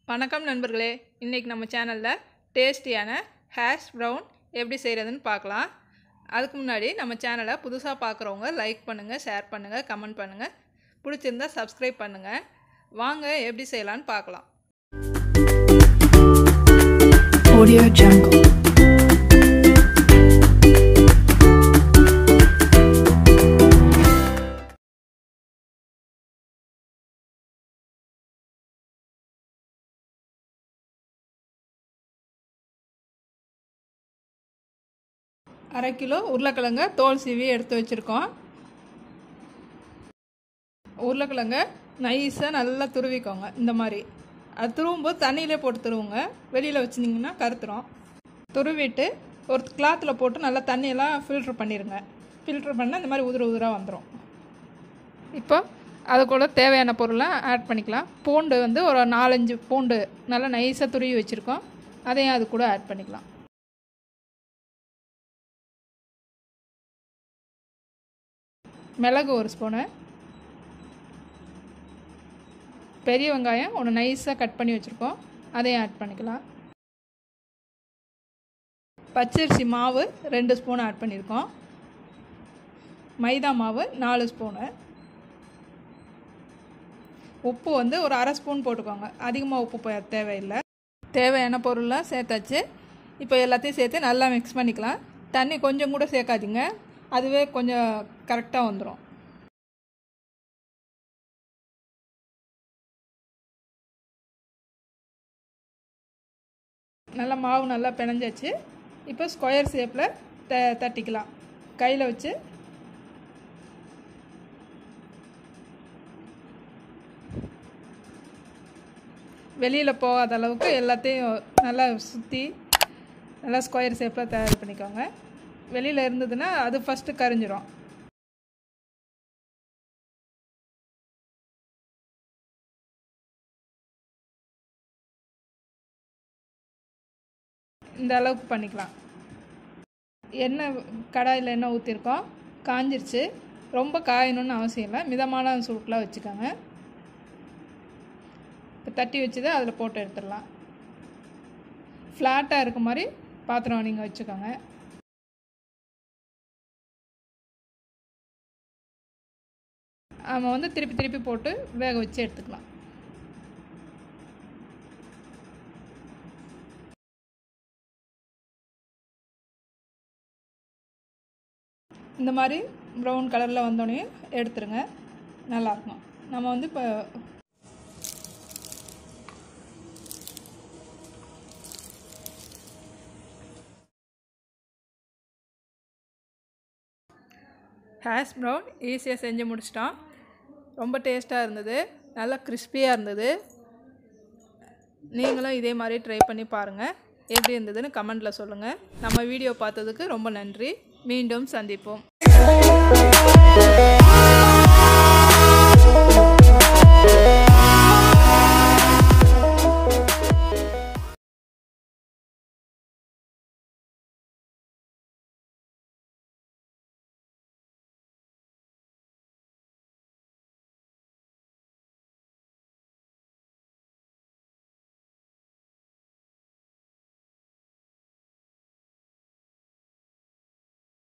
வணக்கம் நண்பர்களே இன்றைக்கி நம்ம சேனலில் டேஸ்டியான ஹேஷ் ப்ரௌன் எப்படி செய்கிறதுன்னு பார்க்கலாம் அதுக்கு முன்னாடி நம்ம சேனலை புதுசாக பார்க்குறவங்க லைக் பண்ணுங்கள் ஷேர் பண்ணுங்கள் கமெண்ட் பண்ணுங்கள் பிடிச்சிருந்தா சப்ஸ்கிரைப் பண்ணுங்கள் வாங்க எப்படி செய்யலான்னு பார்க்கலாம் Audio Jungle. அரை கிலோ உருளைக்கிழங்க தோல் சீவி எடுத்து வச்சுருக்கோம் உருளைக்கிழங்க நைஸாக நல்லா துருவிக்கோங்க இந்த மாதிரி அது துருவும்போது தண்ணியிலே போட்டு துருவுங்க வெளியில் வச்சுருந்தீங்கன்னா கருத்துரும் துருவிட்டு ஒரு கிளாத்தில் போட்டு நல்லா தண்ணியெல்லாம் ஃபில்ட்ரு பண்ணிடுங்க ஃபில்ட்ரு பண்ணால் இந்த மாதிரி உதிர உதிராக வந்துடும் இப்போ அது கூட தேவையான பொருளை ஆட் பண்ணிக்கலாம் பூண்டு வந்து ஒரு நாலஞ்சு பூண்டு நல்லா நைஸாக துருவி வச்சுருக்கோம் அதையும் அது கூட ஆட் பண்ணிக்கலாம் மிளகு ஒரு ஸ்பூனு பெரிய வெங்காயம் ஒன்று நைஸாக கட் பண்ணி வச்சுருக்கோம் அதையும் ஆட் பண்ணிக்கலாம் பச்சரிசி மாவு ரெண்டு ஸ்பூன் ஆட் பண்ணியிருக்கோம் மைதா மாவு நாலு ஸ்பூனு உப்பு வந்து ஒரு அரை ஸ்பூன் போட்டுக்கோங்க அதிகமாக உப்பு ப- தேவையில்லை தேவையான பொருள்லாம் சேர்த்தாச்சு இப்போ எல்லாத்தையும் சேர்த்து நல்லா மிக்ஸ் பண்ணிக்கலாம் தண்ணி கொஞ்சம் கூட சேர்க்காதீங்க அதுவே கொஞ்சம் கரெக்டாக வந்துடும் நல்லா மாவு நல்லா பிணைஞ்சாச்சு இப்போ ஸ்கொயர் ஷேப்பில் த தட்டிக்கலாம் கையில் வச்சு வெளியில் போகாத அளவுக்கு எல்லாத்தையும் நல்லா சுற்றி நல்லா ஸ்கொயர் ஷேப்பில் தயார் பண்ணிக்கோங்க வெளியில் இருந்ததுன்னா அது ஃபஸ்ட்டு கரிஞ்சிரும் இந்த அளவுக்கு பண்ணிக்கலாம் எண்ணெய் கடாயில் எண்ணெய் ஊற்றிருக்கோம் காஞ்சிருச்சு ரொம்ப காயணும்னு அவசியம் இல்லை மிதமான சூட்டில் வச்சுக்கோங்க இப்போ தட்டி வச்சதை அதில் போட்டு எடுத்துடலாம் ஃப்ளாட்டாக இருக்க மாதிரி பாத்திரம் நீங்கள் வச்சுக்கோங்க நம்ம வந்து திருப்பி திருப்பி போட்டு வேக வச்சு எடுத்துக்கலாம் இந்த மாதிரி ப்ரௌன் கலரில் வந்தோடனே எடுத்துருங்க நல்லாயிருக்கும் நம்ம வந்து இப்போ ஹேஷ் ப்ரௌன் ஈஸியாக செஞ்சு முடிச்சிட்டோம் ரொம்ப டேஸ்ட்டாக இருந்தது நல்லா கிறிஸ்பியாக இருந்தது நீங்களும் இதே மாதிரி ட்ரை பண்ணி பாருங்கள் எப்படி இருந்ததுன்னு கமெண்டில் சொல்லுங்கள் நம்ம வீடியோ பார்த்ததுக்கு ரொம்ப நன்றி மீண்டும் சந்திப்போம்